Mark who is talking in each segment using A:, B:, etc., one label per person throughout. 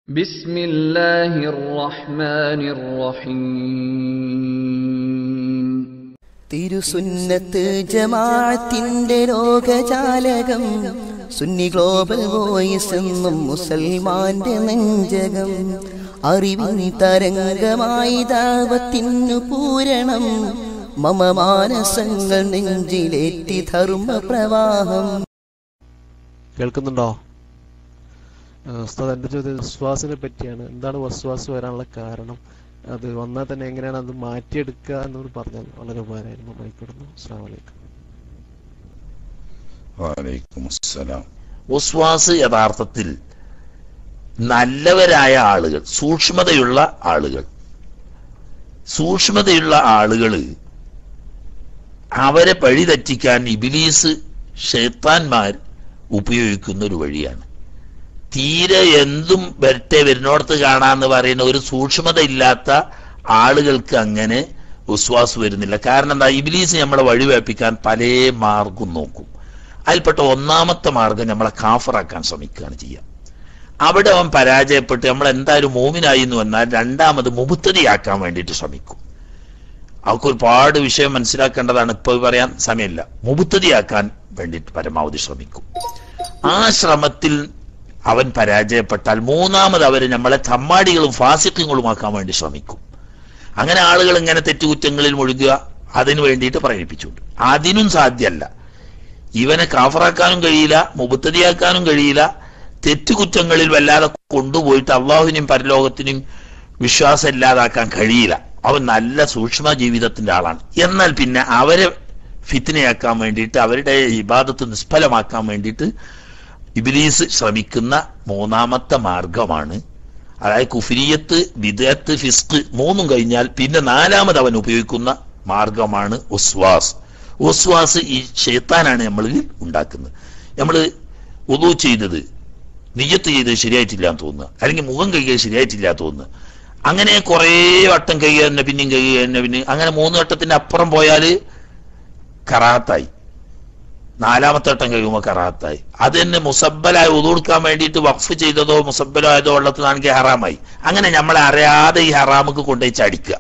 A: بسم الله الرحمن الرحيم
B: തിരുസുന്നത്ത് ജമാഅത്തിന്റെ ലോകജാലകം Sunni global voice എന്നും മുസൽമാന്റെ നെഞ്ചകം അറിവിൻ തരംഗമായി ദാവത്തിനു പൂരണം മമ മാനസങ്ങൾ നെഞ്ചിലേറ്റി ധർമ്മ പ്രവാഹം
C: കേൾക്കുന്നുണ്ടോ ആ, ഉസ്താദ് എൻ്റെ ചോദ്യം വസ്വാസിനെ പറ്റിയാണ് എന്താണ് വസ്വാസ് വരാനുള്ള കാരണം അത് വന്നാൽ തന്നെ എങ്ങനെയാണ് അത് മാറ്റിയെടുക്കുക എന്നോട് പറഞ്ഞാൽ വളരെ ഉപകാരമായിരുന്നു മൈക്കിടുന്നു അസ്സാം വലൈക്കും
D: വലൈക്കും അസ്സലാം
E: ഉസ്വാസ് യഥാർത്ഥത്തിൽ നല്ലവരായ ആളുകൾ സൂക്ഷ്മതയുള്ള ആളുകൾ സൂക്ഷ്മതയുള്ള ആളുകള് അവരെ പഴി തെറ്റിക്കാൻ ഇബിലീസ് ഷെയ്ത്താൻമാർ ഉപയോഗിക്കുന്ന ഒരു വഴിയാണ് തീരെ എന്തും വരട്ടെ വരുന്നോടത്ത് കാണാന്ന് പറയുന്ന ഒരു സൂക്ഷ്മത ഇല്ലാത്ത ആളുകൾക്ക് അങ്ങനെ വിശ്വാസ് വരുന്നില്ല കാരണം എന്താ ഇബിലീസ് നമ്മളെ വഴിവേപ്പിക്കാൻ പല മാർഗം നോക്കും അതിൽപ്പെട്ട ഒന്നാമത്തെ മാർഗം നമ്മളെ കാഫറാക്കാൻ ശ്രമിക്കുകയാണ് ചെയ്യുക അവിടെ അവൻ പരാജയപ്പെട്ട് നമ്മൾ എന്തായാലും മോമിനായി എന്ന് വന്നാൽ രണ്ടാമത് മുബുത്തതിയാക്കാൻ വേണ്ടിയിട്ട് ശ്രമിക്കും അവർക്ക് ഒരുപാട് വിഷയം മനസ്സിലാക്കേണ്ടതാണ് ഇപ്പൊ പറയാൻ സമയമില്ല മുബുത്തതിയാക്കാൻ വേണ്ടിയിട്ട് പരമാവധി ശ്രമിക്കും ആ ശ്രമത്തിൽ അവൻ പരാജയപ്പെട്ടാൽ മൂന്നാമത് അവർ നമ്മളെ തമ്മാടികളും ഫാസിക്കങ്ങളുമാക്കാൻ വേണ്ടി ശ്രമിക്കും അങ്ങനെ ആളുകൾ ഇങ്ങനെ തെറ്റുകുറ്റങ്ങളിൽ മുഴുകുക അതിനു വേണ്ടിയിട്ട് പ്രേരിപ്പിച്ചുണ്ട് അതിനും സാധ്യമല്ല ഇവനെ കാഫറാക്കാനും കഴിയില്ല മുബത്തതിയാക്കാനും കഴിയില്ല തെറ്റുകുറ്റങ്ങളിൽ വല്ലാതെ കൊണ്ടുപോയിട്ട് അള്ളാഹുവിനെയും പരലോകത്തിനും വിശ്വാസം ഇല്ലാതാക്കാൻ കഴിയില്ല അവൻ നല്ല സൂക്ഷ്മ ജീവിതത്തിന്റെ ആളാണ് എന്നാൽ പിന്നെ അവരെ ഫിത്തിനയാക്കാൻ വേണ്ടിയിട്ട് അവരുടെ ഇബാദത്ത് നിഷ്ഫലമാക്കാൻ വേണ്ടിയിട്ട് ഇബിലീസ് ശ്രമിക്കുന്ന മൂന്നാമത്തെ മാർഗമാണ് അതായത് കുഫിരിയത്ത് വിദയത്ത് ഫിസ്ക് മൂന്നും കഴിഞ്ഞാൽ പിന്നെ നാലാമത് അവൻ ഉപയോഗിക്കുന്ന മാർഗമാണ് ഉസ്വാസ് ഉസ്വാസ് ഈ ഷെയ്ത്താനാണ് നമ്മളിൽ ഉണ്ടാക്കുന്നത് നമ്മൾ ഉദു ചെയ്തത് നിയ്യത്ത് ചെയ്തത് ശരിയായിട്ടില്ല എന്ന് തോന്നുക അല്ലെങ്കിൽ മുഖം കഴുകിയത് ശരിയായിട്ടില്ല എന്ന് തോന്നുക അങ്ങനെ കുറേ വട്ടം കഴുകുക തന്നെ പിന്നെയും കഴുകുക തന്നെ പിന്നെ അങ്ങനെ മൂന്ന് വട്ടത്തിന്റെ അപ്പുറം പോയാല് കറാത്തായി നാലാമത്തെ വട്ടം കഴിയുമ്പോൾ കറാത്തായി അത് തന്നെ മുസബലായി ഉതുകൊടുക്കാൻ വേണ്ടിയിട്ട് വഖഫ് ചെയ്തതോ മുസബലായതോ ഉള്ളതാണെങ്കിൽ ഹറാമായി അങ്ങനെ നമ്മളെ അറിയാതെ ഈ ഹറാമുക്ക് കൊണ്ടുപോയി ചടിക്കുക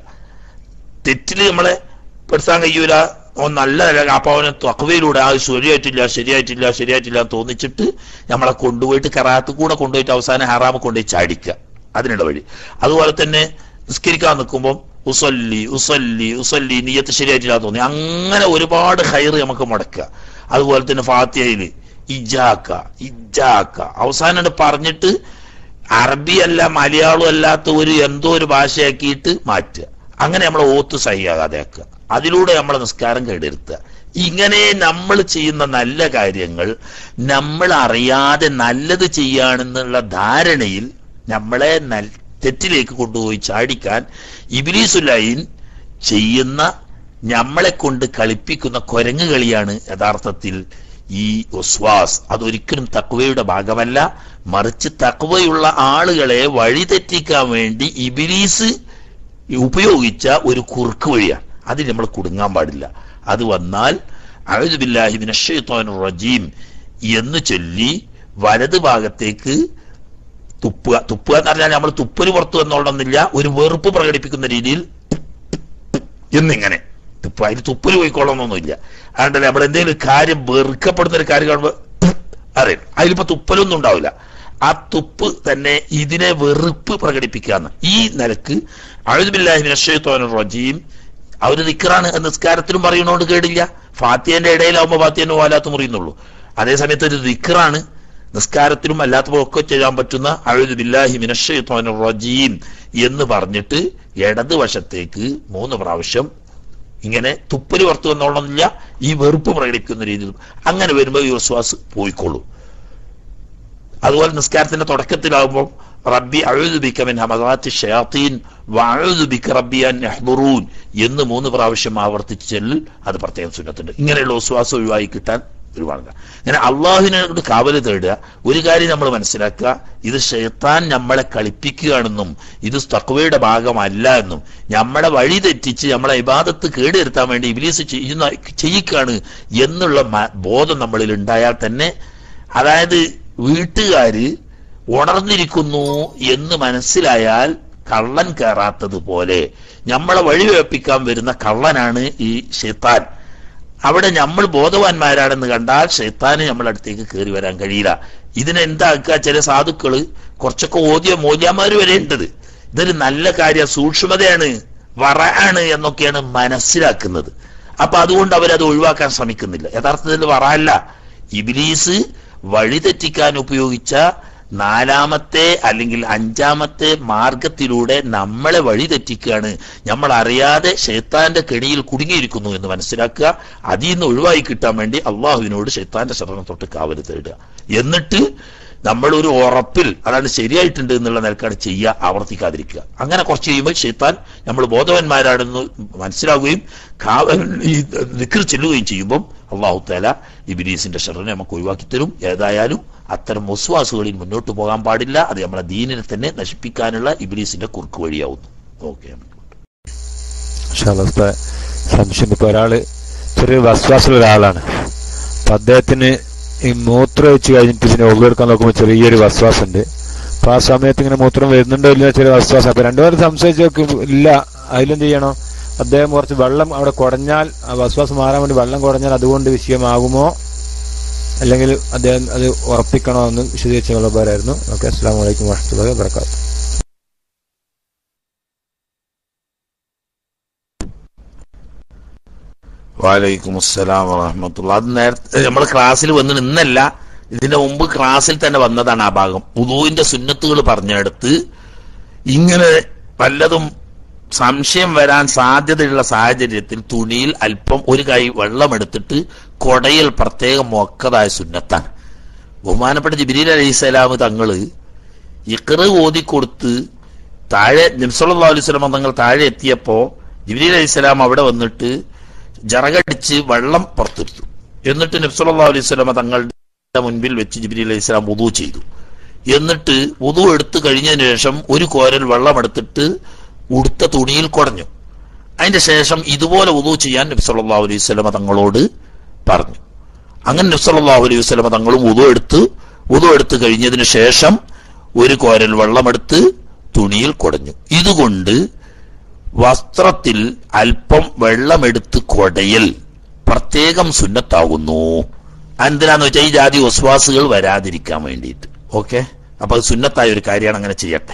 E: തെറ്റില് നമ്മളെ പെടുത്താൻ കഴിയൂല ഓ നല്ല അപ്പൊ അവനെ തക്കവയിലൂടെ ആ ശരിയായിട്ടില്ല ശരിയായിട്ടില്ല ശരിയായിട്ടില്ല എന്ന് തോന്നിച്ചിട്ട് നമ്മളെ കൊണ്ടുപോയിട്ട് കറാത്ത് കൂടെ കൊണ്ടുപോയിട്ട് അവസാനം ഹറാമ് കൊണ്ടുപോയി ചാടിക്കുക അതിനുള്ള വഴി അതുപോലെ തന്നെ നിസ്കരിക്കാൻ നിൽക്കുമ്പോൾ ഉസല്ലി ഉസല്ലി ഉസല്ലി നീയത്ത് ശരിയായിട്ടില്ല എന്ന് തോന്നി അങ്ങനെ ഒരുപാട് ഹൈറ് നമുക്ക് മുടക്കുക അതുപോലെ തന്നെ ഫാത്തിയയില് ഇജാക്ക ഇജാക്ക അവസാനം പറഞ്ഞിട്ട് അറബി അല്ല മലയാളം അല്ലാത്ത ഒരു എന്തോ ഒരു ഭാഷയാക്കിയിട്ട് മാറ്റുക അങ്ങനെ നമ്മളെ ഓത്ത് സഹിയാകാതെ ആക്കുക അതിലൂടെ നമ്മളെ നിസ്കാരം കേടെടുത്തുക ഇങ്ങനെ നമ്മൾ ചെയ്യുന്ന നല്ല കാര്യങ്ങൾ നമ്മൾ അറിയാതെ നല്ലത് ചെയ്യാണെന്നുള്ള ധാരണയിൽ നമ്മളെ നൽ- തെറ്റിലേക്ക് കൊണ്ടുപോയി ചാടിക്കാൻ ഇബിലീസുലൈൻ ചെയ്യുന്ന നമ്മളെ കൊണ്ട് കളിപ്പിക്കുന്ന കൊരങ്ങ് കളിയാണ് യഥാർത്ഥത്തിൽ ഈ ഒസ്വാസ് അതൊരിക്കലും തക്വയുടെ ഭാഗമല്ല മറിച്ച് തക്വയുള്ള ആളുകളെ വഴിതെറ്റിക്കാൻ വേണ്ടി ഇബിലീസ് ഉപയോഗിച്ച ഒരു കുറുക്ക് വഴിയാണ് അതിൽ നമ്മൾ കുടുങ്ങാൻ പാടില്ല അത് വന്നാൽ അഴുദുബില്ലാഹിബിൻ റജീം എന്ന് ചൊല്ലി വലത് ഭാഗത്തേക്ക് തുപ്പുക തുപ്പുക എന്ന് പറഞ്ഞാൽ നമ്മൾ തുപ്പല് പുറത്തു വന്നോളന്നില്ല ഒരു വെറുപ്പ് പ്രകടിപ്പിക്കുന്ന രീതിയിൽ എന്നിങ്ങനെ തുപ്പ അതിൽ തുപ്പല് പോയിക്കൊള്ളണമെന്നൊന്നുമില്ല അതുകൊണ്ടല്ലേ നമ്മൾ എന്തെങ്കിലും ഒരു കാര്യം വെറുക്കപ്പെടുന്ന ഒരു കാര്യം കാണുമ്പോൾ അറിയാം അതിലിപ്പോ തുപ്പലൊന്നും ഉണ്ടാവില്ല ആ തുപ്പ് തന്നെ ഇതിനെ വെറുപ്പ് പ്രകടിപ്പിക്കാന്ന് ഈ നിലക്ക് അഴുതുബില്ലാഹിമിൻ റജീം അവര് നിക്കറാണ് നിസ്കാരത്തിലും പറയുന്നോണ്ട് കേടില്ല ഫാത്തിയന്റെ ഇടയിലാവുമ്പോ ഫാത്തിയന്റെ വാലാത്ത് മുറിയുന്നുള്ളൂ അതേസമയത്ത് ഒരു ദിക്കറാണ് നിസ്കാരത്തിലും അല്ലാത്തപ്പോൾ ഒക്കെ ചെയ്യാൻ പറ്റുന്ന അഴുതു ബില്ലാഹി മിനഷ് റജീം എന്ന് പറഞ്ഞിട്ട് ഇടതുവശത്തേക്ക് മൂന്ന് പ്രാവശ്യം ഇങ്ങനെ തുപ്പല് പുറത്തു വന്നോളന്നില്ല ഈ വെറുപ്പ് പ്രകടിപ്പിക്കുന്ന രീതിയിൽ അങ്ങനെ വരുമ്പോൾ ഈ വിശ്വാസ് പോയിക്കോളൂ അതുപോലെ നിസ്കാരത്തിന്റെ തുടക്കത്തിലാവുമ്പോൾ റബ്ബി അഴുതുബിക്ക മിൻ ഹമദാത്തി ഷയാത്തീൻ വഅഴുതുബിക്ക റബ്ബി അൻ യഹ്ദുറൂൻ എന്ന് മൂന്ന് പ്രാവശ്യം ആവർത്തിച്ച് ചെല്ലിൽ അത് പ്രത്യേകം സുന്നത്തുണ്ട് ഇങ്ങനെയുള്ള വിശ്വാസം ഒഴിവായി കിട്ടാൻ ഒരുപാട് ഇങ്ങനെ അള്ളാഹുവിനോട് കാവല് തേടുക ഒരു കാര്യം നമ്മൾ മനസ്സിലാക്കുക ഇത് ഷെയ്ത്താൻ നമ്മളെ കളിപ്പിക്കുകയാണെന്നും ഇത് തക്വയുടെ ഭാഗമല്ല എന്നും നമ്മളെ വഴി തെറ്റിച്ച് നമ്മളെ ഇബാദത്ത് കേടുവരുത്താൻ വേണ്ടി ഇബിലീസ് ചെയ്യുന്ന ചെയ്യിക്കാണ് എന്നുള്ള മ- ബോധം നമ്മളിൽ ഉണ്ടായാൽ തന്നെ അതായത് വീട്ടുകാര് ഉണർന്നിരിക്കുന്നു എന്ന് മനസ്സിലായാൽ കള്ളൻ കയറാത്തതുപോലെ നമ്മളെ വഴിവേപ്പിക്കാൻ വരുന്ന കള്ളനാണ് ഈ ഷെയ്ത്താൻ അവിടെ നമ്മൾ ബോധവാന്മാരാണെന്ന് കണ്ടാൽ ഷെയ്ത്താന് നമ്മളെ അടുത്തേക്ക് കയറി വരാൻ കഴിയില്ല ഇതിനെന്താക്കുക ചില സാധുക്കള് കുറച്ചൊക്കെ ഓതിയ മൂല്യന്മാര് വരെ ഉണ്ടത് ഇതൊരു നല്ല കാര്യം സൂക്ഷ്മതയാണ് വറയാണ് എന്നൊക്കെയാണ് മനസ്സിലാക്കുന്നത് അപ്പൊ അതുകൊണ്ട് അവരത് ഒഴിവാക്കാൻ ശ്രമിക്കുന്നില്ല യഥാർത്ഥത്തിൽ വറയല്ല ഇബിലീസ് വഴിതെറ്റിക്കാൻ ഉപയോഗിച്ച നാലാമത്തെ അല്ലെങ്കിൽ അഞ്ചാമത്തെ മാർഗത്തിലൂടെ നമ്മളെ വഴിതെറ്റിക്കുകയാണ് നമ്മൾ അറിയാതെ ഷെയ്ത്താന്റെ കെണിയിൽ കുടുങ്ങിയിരിക്കുന്നു എന്ന് മനസ്സിലാക്കുക അതിൽ നിന്ന് ഒഴിവായി കിട്ടാൻ വേണ്ടി അള്ളാഹുവിനോട് ഷെയ്ത്താന്റെ ശരണം തൊട്ട് കാവല് തേടുക എന്നിട്ട് നമ്മൾ ഒരു ഉറപ്പിൽ അതാണ് ശരിയായിട്ടുണ്ട് എന്നുള്ള നിലക്കാണ് ചെയ്യുക ആവർത്തിക്കാതിരിക്കുക അങ്ങനെ കുറച്ച് കഴിയുമ്പോൾ ഷെയ്ത്താൻ നമ്മൾ ബോധവാന്മാരാണെന്ന് മനസ്സിലാവുകയും കാവൽ ഈ ദിക്ർ ചെല്ലുകയും ചെയ്യുമ്പം അള്ളാഹു താല ഇബിലീസിന്റെ ഷറിനെ നമുക്ക് ഒഴിവാക്കി തരും ഏതായാലും അത്തരം മുസ്വാസുകളിൽ മുന്നോട്ട് പോകാൻ പാടില്ല അത് നമ്മളെ ദീനിനെ തന്നെ നശിപ്പിക്കാനുള്ള ഇബിലീസിന്റെ കുറുക്ക് വഴിയാവുന്നു ഓക്കെ
F: ഷാലസ്ത സംശയം ഇപ്പൊ ഒരാള് ചെറിയ വസ്വാസമുള്ള ഒരാളാണ് അപ്പൊ അദ്ദേഹത്തിന് ഈ മൂത്രം വെച്ച് കഴിഞ്ഞിട്ട് പിന്നെ ഒഴിവെടുക്കാൻ നോക്കുമ്പോൾ ചെറിയൊരു വസ്വാസം ഉണ്ട് അപ്പൊ ആ സമയത്ത് ഇങ്ങനെ മൂത്രം വരുന്നുണ്ടോ ഇല്ല ചെറിയ വസ്വാസം അപ്പൊ രണ്ടുപേരും സംശയിച്ച് നോക്കുമ്പോ ഇല്ല അതിലെന്ത് ചെയ്യണം അദ്ദേഹം കുറച്ച് വെള്ളം അവിടെ കുടഞ്ഞാൽ ആ വസ്വാസം മാറാൻ വേണ്ടി വെള്ളം കുടഞ്ഞാൽ അതുകൊണ്ട് വിഷയമാകുമോ അല്ലെങ്കിൽ അദ്ദേഹം അത് ഉറപ്പിക്കണോ എന്ന് വിശദീകരിച്ചുള്ള ഉപകാരമായിരുന്നു ഓക്കെ അസ്സാം വലൈക്കും വാഹത്തുള്ള വർക്കാത്തു
E: വാലൈക്കും അസ്സലാം വറഹമത്തുള്ള അത് നേരത്തെ നമ്മൾ ക്ലാസ്സിൽ വന്നിട്ട് ഇന്നല്ല ഇതിന്റെ മുമ്പ് ക്ലാസ്സിൽ തന്നെ വന്നതാണ് ആ ഭാഗം ഉദുവിന്റെ സുന്നത്തുകൾ പറഞ്ഞെടുത്ത് ഇങ്ങനെ വല്ലതും സംശയം വരാൻ സാധ്യതയുള്ള സാഹചര്യത്തിൽ തുണിയിൽ അല്പം ഒരു കൈ വെള്ളമെടുത്തിട്ട് കൊടയിൽ പ്രത്യേകം മൊക്കതായ സുന്നത്താണ് ബഹുമാനപ്പെട്ട ജിബിരിൽ അലൈഹിസ്സലാം തങ്ങള് ഇക്കറ് ഓതിക്കൊടുത്ത് താഴെ നിംസല്ലാ അലൈഹി സ്വലം തങ്ങൾ താഴെ എത്തിയപ്പോ ജിബിരി അലൈഹിസ്സലാം അവിടെ വന്നിട്ട് ജറകടിച്ച് വെള്ളം പുറത്തെടുത്തു എന്നിട്ട് നബ്സല്ലാ അലൈഹി സ്വലമ തങ്ങളുടെ മുൻപിൽ വെച്ച് ജിബിരി അലൈഹി സ്വലാം വുതു ചെയ്തു എന്നിട്ട് വുതു എടുത്തു കഴിഞ്ഞതിന് ശേഷം ഒരു കോരൽ വെള്ളം എടുത്തിട്ട് ഉടുത്ത തുണിയിൽ കുടഞ്ഞു അതിന്റെ ശേഷം ഇതുപോലെ വുതു ചെയ്യാൻ നബ്സല്ലാ അലൈഹി സ്വലമ തങ്ങളോട് പറഞ്ഞു അങ്ങനെ നബ്സല്ലാ അലൈഹി സ്വലമ തങ്ങളും വുതു എടുത്ത് വുതു എടുത്തു കഴിഞ്ഞതിന് ശേഷം ഒരു കോരൽ വെള്ളമെടുത്ത് തുണിയിൽ കുടഞ്ഞു ഇതുകൊണ്ട് വസ്ത്രത്തിൽ അല്പം വെള്ളമെടുത്ത് കൊടയിൽ പ്രത്യേകം സുന്നത്താകുന്നു എന്തിനാന്ന് വെച്ചാൽ ഈ ജാതി ഒസ്വാസുകൾ വരാതിരിക്കാൻ വേണ്ടിയിട്ട് ഓക്കെ അപ്പൊ അത് സുന്നത്തായ ഒരു കാര്യമാണ് അങ്ങനെ ചെയ്യട്ടെ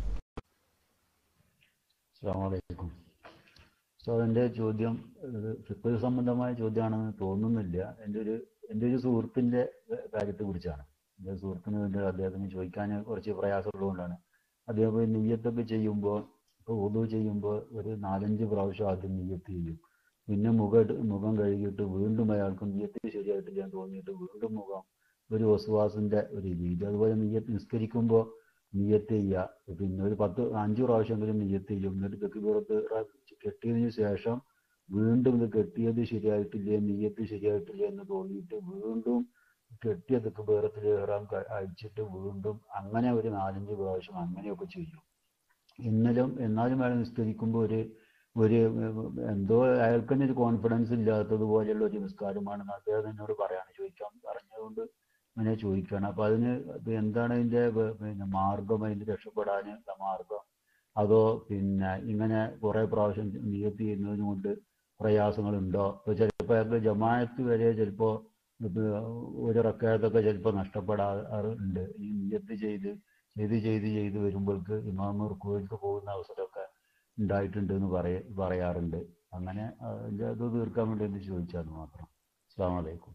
G: അസ്സാമലൈക്കും സോ എൻ്റെ ചോദ്യം ഇത് ഫിഖ് സംബന്ധമായ ചോദ്യമാണെന്ന് തോന്നുന്നില്ല എൻ്റെ ഒരു എൻ്റെ ഒരു സുഹൃത്തിൻ്റെ കാര്യത്തെ കുറിച്ചാണ് എൻ്റെ സുഹൃത്തിന് വേണ്ടി അദ്ദേഹത്തിന് ചോദിക്കാൻ കുറച്ച് പ്രയാസമുള്ളതുകൊണ്ടാണ് അദ്ദേഹം പോയി നെയ്യത്തൊക്കെ ചെയ്യുമ്പോൾ ഇപ്പോൾ ഉദു ചെയ്യുമ്പോൾ ഒരു നാലഞ്ച് പ്രാവശ്യം ആദ്യം നെയ്യത്ത് ചെയ്യും പിന്നെ മുഖം മുഖം കഴുകിയിട്ട് വീണ്ടും അയാൾക്ക് നെയ്യത്ത് ശരിയായിട്ടില്ല എന്ന് തോന്നിയിട്ട് വീണ്ടും മുഖം ഒരു വസുവാസിൻ്റെ ഒരു രീതി അതുപോലെ നെയ്യത്ത് നിസ്കരിക്കുമ്പോൾ നിയ്യത്ത് ചെയ്യുക പിന്നെ ഒരു പത്ത് അഞ്ച് പ്രാവശ്യമെങ്കിലും നിയ്യത്ത് ചെയ്യും എന്നിട്ട് തെക്കുപുറത്ത് കെട്ടിയതിന് ശേഷം വീണ്ടും ഇത് കെട്ടിയത് ശരിയായിട്ടില്ലേ നിയ്യത്ത് ശരിയായിട്ടില്ലേ എന്ന് തോന്നിയിട്ട് വീണ്ടും കെട്ടിയ തെക്കുപുറത്തിൽ കയറാൻ അയച്ചിട്ട് വീണ്ടും അങ്ങനെ ഒരു നാലഞ്ച് പ്രാവശ്യം അങ്ങനെയൊക്കെ ചെയ്യും ഇന്നലും എന്നാലും അയാൾ നിസ്കരിക്കുമ്പോൾ ഒരു ഒരു എന്തോ അയാൾക്ക് തന്നെ ഒരു കോൺഫിഡൻസ് ഇല്ലാത്തതുപോലെയുള്ള ഒരു നിസ്കാരമാണെന്ന് അദ്ദേഹം എന്നോട് പറയാണ് ചോദിക്കാൻ പറഞ്ഞതുകൊണ്ട് അങ്ങനെ ചോദിക്കുകയാണ് അപ്പൊ അതിന് എന്താണ് അതിന്റെ പിന്നെ മാർഗം അതിന് രക്ഷപ്പെടാനുള്ള മാർഗം അതോ പിന്നെ ഇങ്ങനെ കുറെ പ്രാവശ്യം നിയത്ത് ചെയ്യുന്നതിന് കൊണ്ട് പ്രയാസങ്ങളുണ്ടോ ഇപ്പൊ ചിലപ്പോൾ അയാൾക്ക് ജമാഅത്ത് വരെ ചിലപ്പോ ഒരു റക്കായത്തൊക്കെ ചിലപ്പോൾ നഷ്ടപ്പെടാറുണ്ട് ഈ നിയത്ത് ചെയ്ത് ചെയ്ത് ചെയ്ത് ചെയ്ത് വരുമ്പോൾക്ക് ഇമാമ റുക്കുവിലേക്ക് പോകുന്ന അവസരമൊക്കെ ഉണ്ടായിട്ടുണ്ട് എന്ന് പറയ പറയാറുണ്ട് അങ്ങനെ അതിൻ്റെ അത് തീർക്കാൻ വേണ്ടി എന്ന് ചോദിച്ചാൽ മാത്രം അസ്സാം വലൈക്കും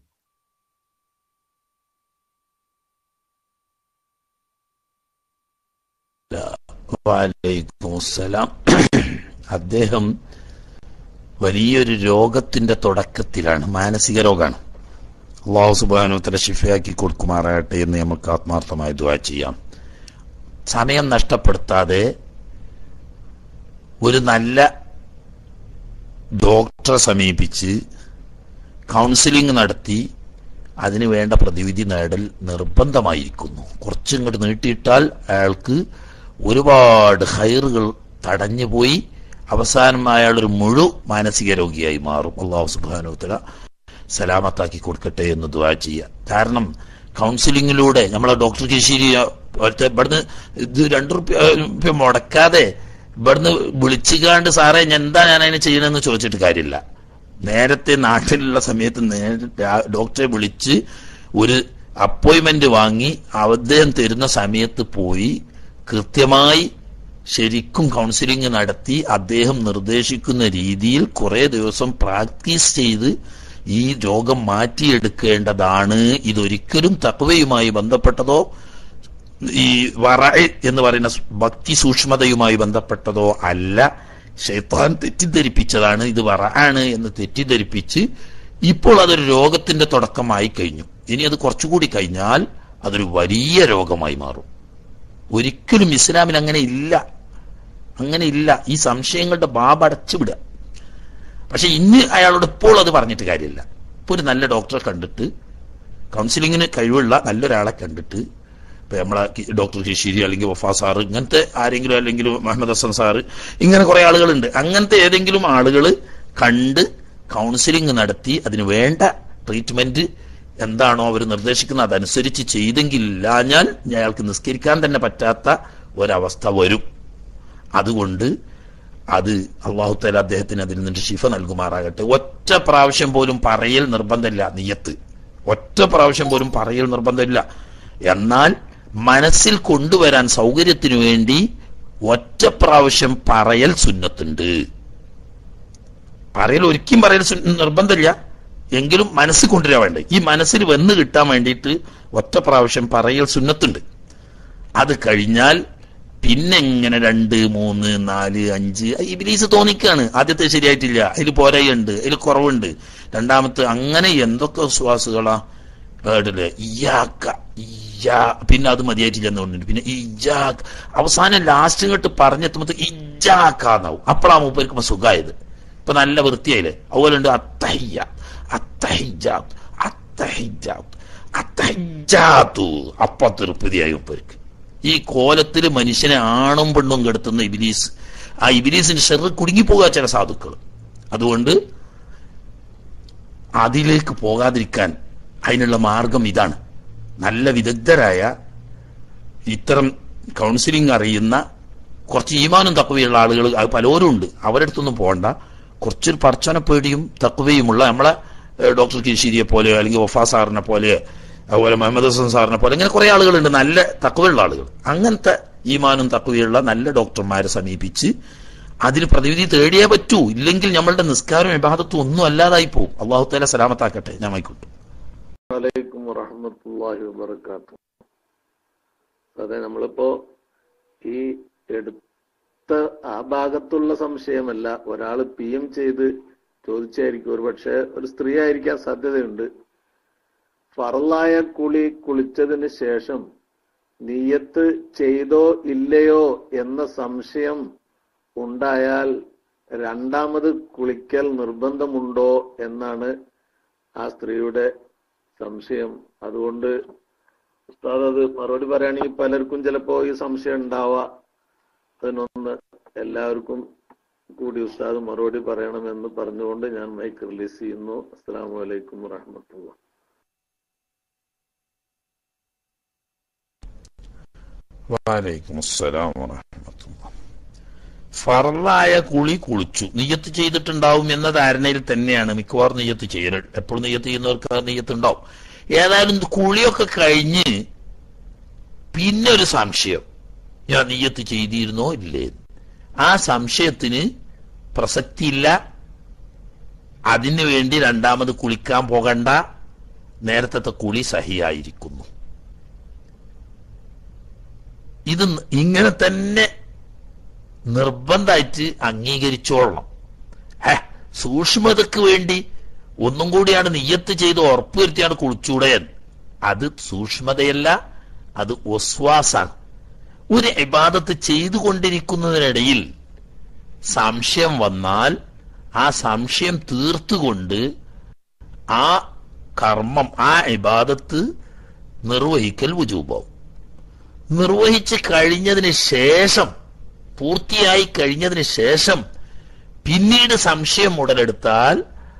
E: വാലൈക്കുമുസ്സലാം അദ്ദേഹം വലിയൊരു രോഗത്തിന്റെ തുടക്കത്തിലാണ് മാനസിക രോഗമാണ് അള്ളാഹു സുബാനുത്തര ശിഫയാക്കി കൊടുക്കുമാറാകട്ടെ എന്ന് നമുക്ക് ആത്മാർത്ഥമായി ദ്വാ ചെയ്യാം സമയം നഷ്ടപ്പെടുത്താതെ ഒരു നല്ല ഡോക്ടറെ സമീപിച്ച് കൗൺസിലിംഗ് നടത്തി അതിന് വേണ്ട പ്രതിവിധി നേടൽ നിർബന്ധമായിരിക്കുന്നു കുറച്ചിങ്ങോട്ട് നീട്ടിയിട്ടാൽ അയാൾക്ക് ഒരുപാട് ഹൈറുകൾ തടഞ്ഞുപോയി അവസാനം അയാൾ ഒരു മുഴു മാനസിക രോഗിയായി മാറും അള്ളാഹു സുബാനുത്തല സലാമത്താക്കി കൊടുക്കട്ടെ എന്ന് ദുവാ ചെയ്യുക കാരണം കൗൺസിലിങ്ങിലൂടെ നമ്മളെ ഡോക്ടർ കിശേരി ഒറ്റ ഇവിടുന്ന് ഇത് രണ്ടു റുപ്യ മുടക്കാതെ ഇവിടുന്ന് വിളിച്ചുകാണ്ട് സാറേ ഞാൻ എന്താ ഞാൻ അതിന് ചെയ്യണമെന്ന് ചോദിച്ചിട്ട് കാര്യമില്ല നേരത്തെ നാട്ടിലുള്ള സമയത്ത് നേരത്തെ ആ ഡോക്ടറെ വിളിച്ച് ഒരു അപ്പോയിന്റ്മെന്റ് വാങ്ങി അദ്ദേഹം തരുന്ന സമയത്ത് പോയി കൃത്യമായി ശരിക്കും കൗൺസിലിംഗ് നടത്തി അദ്ദേഹം നിർദ്ദേശിക്കുന്ന രീതിയിൽ കുറെ ദിവസം പ്രാക്ടീസ് ചെയ്ത് ഈ രോഗം മാറ്റിയെടുക്കേണ്ടതാണ് ഇതൊരിക്കലും തക്വയുമായി ബന്ധപ്പെട്ടതോ ഈ വറ എന്ന് പറയുന്ന ഭക്തി സൂക്ഷ്മതയുമായി ബന്ധപ്പെട്ടതോ അല്ല ഷെയ്ത്താൻ തെറ്റിദ്ധരിപ്പിച്ചതാണ് ഇത് വറ ആണ് എന്ന് തെറ്റിദ്ധരിപ്പിച്ച് ഇപ്പോൾ അതൊരു രോഗത്തിന്റെ തുടക്കമായി കഴിഞ്ഞു ഇനി അത് കുറച്ചുകൂടി കഴിഞ്ഞാൽ അതൊരു വലിയ രോഗമായി മാറും ഒരിക്കലും ഇസ്ലാമിൽ അങ്ങനെ ഇല്ല അങ്ങനെ ഇല്ല ഈ സംശയങ്ങളുടെ ബാബ് അടച്ചുവിടുക പക്ഷെ ഇന്ന് അയാളോട് ഇപ്പോൾ അത് പറഞ്ഞിട്ട് കാര്യമില്ല ഇപ്പൊ ഒരു നല്ല ഡോക്ടറെ കണ്ടിട്ട് കൗൺസിലിങ്ങിന് കഴിവുള്ള നല്ലൊരാളെ കണ്ടിട്ട് ഇപ്പൊ നമ്മളെ കി- ഡോക്ടർ കിഷീരി അല്ലെങ്കിൽ വഫാ സാറ് ഇങ്ങനത്തെ ആരെങ്കിലും അല്ലെങ്കിൽ മുഹമ്മദ് ഹസൻ സാറ് ഇങ്ങനെ കുറെ ആളുകളുണ്ട് അങ്ങനത്തെ ഏതെങ്കിലും ആളുകൾ കണ്ട് കൗൺസിലിംഗ് നടത്തി അതിന് വേണ്ട ട്രീറ്റ്മെന്റ് എന്താണോ അവർ നിർദ്ദേശിക്കുന്നത് അതനുസരിച്ച് ചെയ്തെങ്കിൽ ഇല്ലാഞ്ഞാൽ അയാൾക്ക് നിസ്കരിക്കാൻ തന്നെ പറ്റാത്ത ഒരവസ്ഥ വരും അതുകൊണ്ട് അത് അള്ളാഹുത്തല അദ്ദേഹത്തിന് അതിൽ നിന്ന് ശിഫ നൽകുമാറാകട്ടെ ഒറ്റ പ്രാവശ്യം പോലും പറയൽ നിർബന്ധമില്ല നിയത്ത് ഒറ്റ പ്രാവശ്യം പോലും പറയൽ നിർബന്ധമില്ല എന്നാൽ മനസ്സിൽ കൊണ്ടുവരാൻ സൗകര്യത്തിനു വേണ്ടി ഒറ്റ പ്രാവശ്യം പറയൽ സുന്നത്തുണ്ട് പറയൽ ഒരിക്കലും പറയൽ സുന്ന- നിർബന്ധമില്ല എങ്കിലും മനസ്സിൽ കൊണ്ടുവരാൻ വേണ്ടേ ഈ മനസ്സിൽ വന്ന് കിട്ടാൻ വേണ്ടിയിട്ട് ഒറ്റ പ്രാവശ്യം പറയൽ സുന്നത്തുണ്ട് അത് കഴിഞ്ഞാൽ പിന്നെ ഇങ്ങനെ രണ്ട് മൂന്ന് നാല് അഞ്ച് ഇബിലീസ് തോന്നിക്കാണ് ആദ്യത്തെ ശരിയായിട്ടില്ല അതിൽ പോരായുണ്ട് അതിൽ കുറവുണ്ട് രണ്ടാമത്തെ അങ്ങനെ എന്തൊക്കെ വിശ്വാസുകളാ കേട്ടില്ലേ ഇയാക്ക ഇയാ പിന്നെ അത് മതിയായിട്ടില്ല എന്ന് പറഞ്ഞിട്ട് പിന്നെ ഇജാക്ക് അവസാനം ലാസ്റ്റ് ഇങ്ങോട്ട് പറഞ്ഞെത്തുമ്പോ ഇജാക്കാന്നാവും അപ്പോഴാ മൂപ്പർക്ക് സുഖമായത് ഇപ്പൊ നല്ല വൃത്തിയായില്ലേ അതുപോലെ ഉണ്ട് അത്തഹിയ അത്തഹിജാത്ത് അത്തഹിജാത്ത് അത്തഹിജാത്തു അപ്പൊ തൃപ്തിയായി മൂപ്പർക്ക് ഈ കോലത്തിൽ മനുഷ്യനെ ആണും പെണ്ണും കെടുത്തുന്ന ഇബിലീസ് ആ ഇബിലീസിന്റെ ഷെറ് കുടുങ്ങിപ്പോകുക ചില സാധുക്കൾ അതുകൊണ്ട് അതിലേക്ക് പോകാതിരിക്കാൻ അതിനുള്ള മാർഗം ഇതാണ് നല്ല വിദഗ്ധരായ ഇത്തരം കൗൺസിലിംഗ് അറിയുന്ന കുറച്ച് ഈമാനും തക്കവയുള്ള ആളുകൾ അത് പലരും ഉണ്ട് അവരുടെ അടുത്തൊന്നും പോകണ്ട കുറച്ചൊരു പർച്ചന പേടിയും തക്കവയുമുള്ള നമ്മളെ ഏഹ്, ഡോക്ടർ കിശിരിയെ പോലെ അല്ലെങ്കിൽ വഫാ സാറിനെ പോലെ അതുപോലെ മുഹമ്മദ് ഹസൻ സാറിനെ പോലെ ഇങ്ങനെ കുറെ ആളുകളുണ്ട് നല്ല തക്കവയുള്ള ആളുകൾ അങ്ങനത്തെ ഈമാനും തക്കവയുള്ള നല്ല ഡോക്ടർമാരെ സമീപിച്ച് അതിന് പ്രതിവിധി തേടിയേ പറ്റൂ ഇല്ലെങ്കിൽ നമ്മളുടെ നിസ്കാരവും വിഭാഗത്തും ഒന്നും അല്ലാതായി പോകും അള്ളാഹു താല സലാമത്താക്കട്ടെ ഞാൻ വായിക്കോട്ടെ
H: വലൈക്കും വറഹമത്തല്ലാഹി വബർക്കാത്തു അതെ നമ്മളിപ്പോ ഈ എടുത്ത ആ ഭാഗത്തുള്ള സംശയമല്ല ഒരാൾ പി എം ചെയ്ത് ചോദിച്ചായിരിക്കും ഒരു പക്ഷെ ഒരു സ്ത്രീ ആയിരിക്കാൻ സാധ്യതയുണ്ട് ഫറലായ കുളി കുളിച്ചതിന് ശേഷം നീയത്ത് ചെയ്തോ ഇല്ലയോ എന്ന സംശയം ഉണ്ടായാൽ രണ്ടാമത് കുളിക്കൽ നിർബന്ധമുണ്ടോ എന്നാണ് ആ സ്ത്രീയുടെ സംശയം അതുകൊണ്ട് ഉസ്താദ് അത് മറുപടി പറയുകയാണെങ്കിൽ പലർക്കും ചിലപ്പോ ഈ സംശയം ഉണ്ടാവാ അതിനൊന്ന് എല്ലാവർക്കും കൂടി ഉസ്താദ് മറുപടി പറയണമെന്ന് പറഞ്ഞുകൊണ്ട് ഞാൻ മൈക്ക് റിലീസ് ചെയ്യുന്നു അസ്സാം വലൈക്കും വറഹമത്തുള്ള
E: വലൈക്കും അസ്സലാം വറഹ്മത്തുള്ളാഹി. ഫറലായ കുളി കുളിച്ചു നിയ്യത്ത് ചെയ്തിട്ടുണ്ടാവും എന്ന ധാരണയിൽ തന്നെയാണ് മിക്കവാറും നിയ്യത്ത് ചെയ്യൽ എപ്പോഴും നിയ്യത്ത് ചെയ്യുന്നവർക്ക് ആ നിയ്യത്ത് ഉണ്ടാവും ഏതായാലും ഇത് കുളിയൊക്കെ കഴിഞ്ഞ് പിന്നെ ഒരു സംശയം ഞാൻ നിയ്യത്ത് ചെയ്തിരുന്നോ ഇല്ലേ ആ സംശയത്തിന് പ്രസക്തിയില്ല അതിനു വേണ്ടി രണ്ടാമത് കുളിക്കാൻ പോകണ്ട നേരത്തെ കുളി സഹിയായിരിക്കുന്നു ഇത് ഇങ്ങനെ തന്നെ നിർബന്ധമായിട്ട് അംഗീകരിച്ചോളണം ഹേ സൂക്ഷ്മതക്ക് വേണ്ടി ഒന്നും കൂടിയാണ് നിയ്യത്ത് ചെയ്ത് ഉറപ്പുവരുത്തിയാണ് കുളിച്ചൂടെ എന്ന്. അത് സൂക്ഷ്മതയല്ല അത് ഒസ്വാസാണ് ഒരു ഇബാദത്ത് ചെയ്തുകൊണ്ടിരിക്കുന്നതിനിടയിൽ സംശയം വന്നാൽ ആ സംശയം തീർത്തുകൊണ്ട് ആ കർമ്മം ആ ഇബാദത്ത് നിർവഹിക്കൽ വുജൂബാവും നിർവഹിച്ച് കഴിഞ്ഞതിന് ശേഷം പൂർത്തിയായി കഴിഞ്ഞതിന് ശേഷം പിന്നീട് സംശയം ഉടലെടുത്താൽ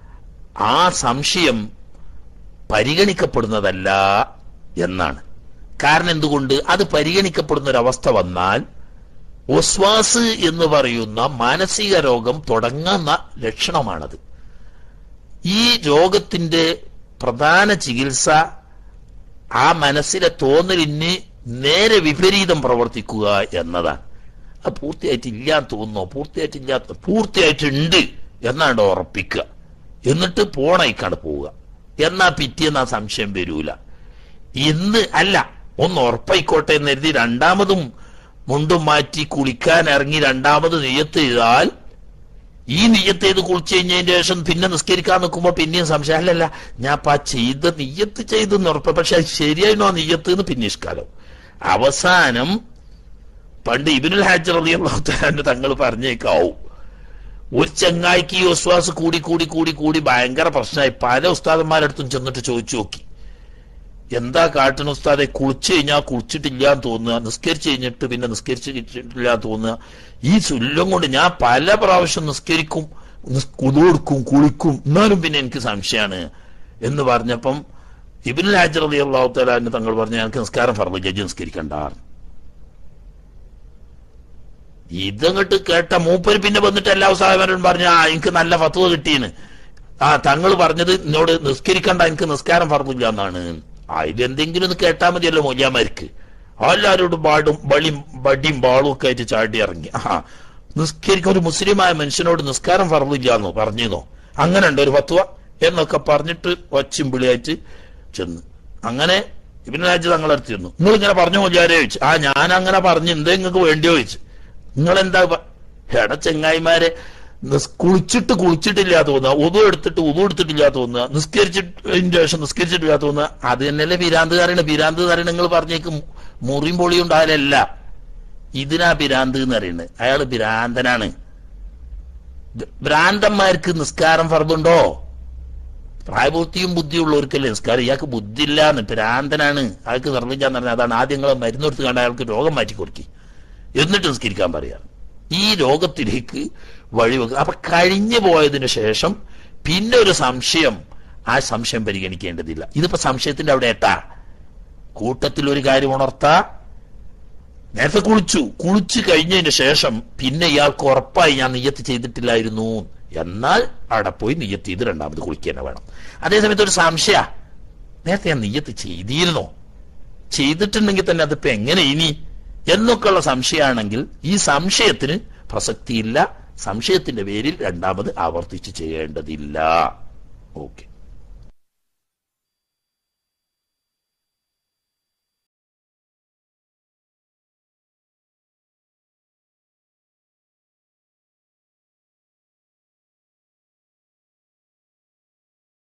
E: ആ സംശയം പരിഗണിക്കപ്പെടുന്നതല്ല എന്നാണ് കാരണം എന്തുകൊണ്ട് അത് പരിഗണിക്കപ്പെടുന്ന ഒരു അവസ്ഥ വന്നാൽ ഒസ്വാസ് എന്ന് പറയുന്ന മാനസിക രോഗം തുടങ്ങുന്ന ലക്ഷണമാണത് ഈ രോഗത്തിന്റെ പ്രധാന ചികിത്സ ആ മനസ്സിലെ തോന്നലിന് നേരെ വിപരീതം പ്രവർത്തിക്കുക എന്നതാണ് അത് പൂർത്തിയായിട്ടില്ല എന്ന് തോന്നുന്നോ പൂർത്തിയായിട്ടില്ല പൂർത്തിയായിട്ടുണ്ട് എന്നാണ്ട് ഉറപ്പിക്കുക എന്നിട്ട് പോണേക്കാണ് പോവുക എന്നാ പിറ്റേന്ന് ആ സംശയം വരൂല ഇന്ന് അല്ല ഒന്ന് ഉറപ്പായിക്കോട്ടെ എന്ന് കരുതി രണ്ടാമതും മുണ്ടും മാറ്റി കുളിക്കാൻ ഇറങ്ങി രണ്ടാമത് നെയ്യത്ത് ചെയ്താൽ ഈ നെയ്യത്ത് ചെയ്ത് കുളിച്ചു കഴിഞ്ഞതിന് ശേഷം പിന്നെ നിസ്കരിക്കാൻ നിൽക്കുമ്പോ പിന്നെയും സംശയം അല്ലല്ല ഞാൻ അപ്പൊ ആ ചെയ്ത നെയ്യത്ത് ചെയ്തെന്ന് ഉറപ്പ് പക്ഷെ അത് ശരിയായിരുന്നു ആ നെയ്യത്ത് എന്ന് പിന്നെ ഇഷ്കാലം അവസാനം പണ്ട് ഇബിനുൽ ഹാജർ അലിയുള്ള തങ്ങൾ പറഞ്ഞേക്കാവും ഒരു ചങ്ങായിക്ക് ഈ വിശ്വാസം കൂടി കൂടി കൂടി കൂടി ഭയങ്കര പ്രശ്നമായി പല ഉസ്താദന്മാരടുത്തും ചെന്നിട്ട് ചോദിച്ചു നോക്കി എന്താ കാട്ടണ ഉസ്താദെ കുളിച്ചു കഴിഞ്ഞാൽ കുളിച്ചിട്ടില്ല എന്ന് തോന്നുക നിസ്കരിച്ചു കഴിഞ്ഞിട്ട് പിന്നെ നിസ്കരിച്ചിട്ടില്ല എന്ന് തോന്നുക ഈ സുല്ലം കൊണ്ട് ഞാൻ പല പ്രാവശ്യം നിസ്കരിക്കും നിസ് കുതുകൊടുക്കും കുളിക്കും എന്നാലും പിന്നെ എനിക്ക് സംശയമാണ് എന്ന് പറഞ്ഞപ്പം ഇബിൻ ഹാജർ അലി അള്ളാഹു തലാന്ന് തങ്ങൾ പറഞ്ഞു ഞങ്ങൾക്ക് നിസ്കാരം പറഞ്ഞു ജഡ്ജി നിസ്കരിക്കണ്ട ഇതങ്ങോട്ട് കേട്ട മൂപ്പര് പിന്നെ വന്നിട്ട് എല്ലാ ഉത്സാഹമാരും പറഞ്ഞു ആ എനിക്ക് നല്ല ഫത്വ കിട്ടീന്ന് ആ തങ്ങൾ പറഞ്ഞത് എന്നോട് നിസ്കരിക്കണ്ട എനിക്ക് നിസ്കാരം പറഞ്ഞില്ല എന്നാണ് ആ ഇതെന്തെങ്കിലും ഒന്ന് കേട്ടാ മതിയല്ലോ മൊയ്യാമാർക്ക് എല്ലാവരോടും പാടും ബളിയും ബടിയും ബാളും ഒക്കെ ആയിട്ട് ചാടി ഇറങ്ങി ആ നിസ്കരിക്കാൻ ഒരു മുസ്ലിമായ മനുഷ്യനോട് നിസ്കാരം പറഞ്ഞില്ല എന്നോ പറഞ്ഞിരുന്നോ അങ്ങനെ ഉണ്ട് ഒരു ഫത്വ എന്നൊക്കെ പറഞ്ഞിട്ട് ഒച്ചും വിളിയായിട്ട് ചെന്ന് അങ്ങനെ ഇബിൻ രാജ് തങ്ങളെടുത്തിരുന്നു നിങ്ങൾ ഇങ്ങനെ പറഞ്ഞു മൊയ്യാരെ ചോദിച്ചു ആ ഞാൻ അങ്ങനെ പറഞ്ഞു എന്തേ നിങ്ങൾക്ക് വേണ്ടിയോ ചോദിച്ചു നിങ്ങൾ എന്താ എട ചെങ്ങായിമാരെ നിസ് കുളിച്ചിട്ട് കുളിച്ചിട്ടില്ല തോന്നുക ഉതു എടുത്തിട്ട് ഉതു എടുത്തിട്ടില്ല തോന്നുക നിസ്കരിച്ചിട്ടതിന് ശേഷം നിസ്കരിച്ചിട്ടില്ല തോന്നുക അത് തന്നെയല്ലേ ഭീരാന്തുകാരാണ് ഭീരാന്തുകാരൻ നിങ്ങൾ പറഞ്ഞേക്കും മുറിയും പൊളിയും ഉണ്ടായാലല്ല ഇതിനാ ഭീരാന്ത് എന്ന് പറയുന്നത് അയാള് ഭ്രാന്തനാണ് ഭ്രാന്തന്മാർക്ക് നിസ്കാരം ഫർദുണ്ടോ പ്രായപൂർത്തിയും ബുദ്ധിയുള്ളവർക്കല്ലേ നിസ്കാരം ഇയാൾക്ക് ബുദ്ധി ഇല്ലാന്ന് ഭ്രാന്തനാണ് അയാൾക്ക് നിർമ്മിച്ചാന്ന് പറഞ്ഞാൽ അതാണ് ആദ്യം നിങ്ങൾ മരുന്നെടുത്ത് കണ്ട അയാൾക്ക് രോഗം മാറ്റി കൊടുക്കി എന്നിട്ട് നിസ്കരിക്കാൻ പറയാം ഈ രോഗത്തിലേക്ക് വഴിവെക്കുക അപ്പൊ കഴിഞ്ഞു പോയതിനു ശേഷം പിന്നെ ഒരു സംശയം ആ സംശയം പരിഗണിക്കേണ്ടതില്ല ഇതിപ്പോ സംശയത്തിന്റെ അവിടെ എത്താ കൂട്ടത്തിൽ ഒരു കാര്യം ഉണർത്താ നേരത്തെ കുളിച്ചു കുളിച്ചു കഴിഞ്ഞതിന് ശേഷം പിന്നെ ഇയാൾക്ക് ഉറപ്പായി ഞാൻ നിയ്യത്ത് ചെയ്തിട്ടില്ലായിരുന്നു എന്നാൽ അവിടെ പോയി നിയ്യത്ത് ചെയ്ത് രണ്ടാമത് കുളിക്കുക തന്നെ വേണം അതേസമയത്ത് ഒരു സംശയ നേരത്തെ ഞാൻ നിയ്യത്ത് ചെയ്തിരുന്നോ ചെയ്തിട്ടുണ്ടെങ്കിൽ തന്നെ അതിപ്പോ എങ്ങനെ ഇനി എന്നൊക്കെയുള്ള സംശയമാണെങ്കിൽ ഈ സംശയത്തിന് പ്രസക്തിയില്ല സംശയത്തിന്റെ പേരിൽ രണ്ടാമത് ആവർത്തിച്ച് ചെയ്യേണ്ടതില്ല ഓക്കെ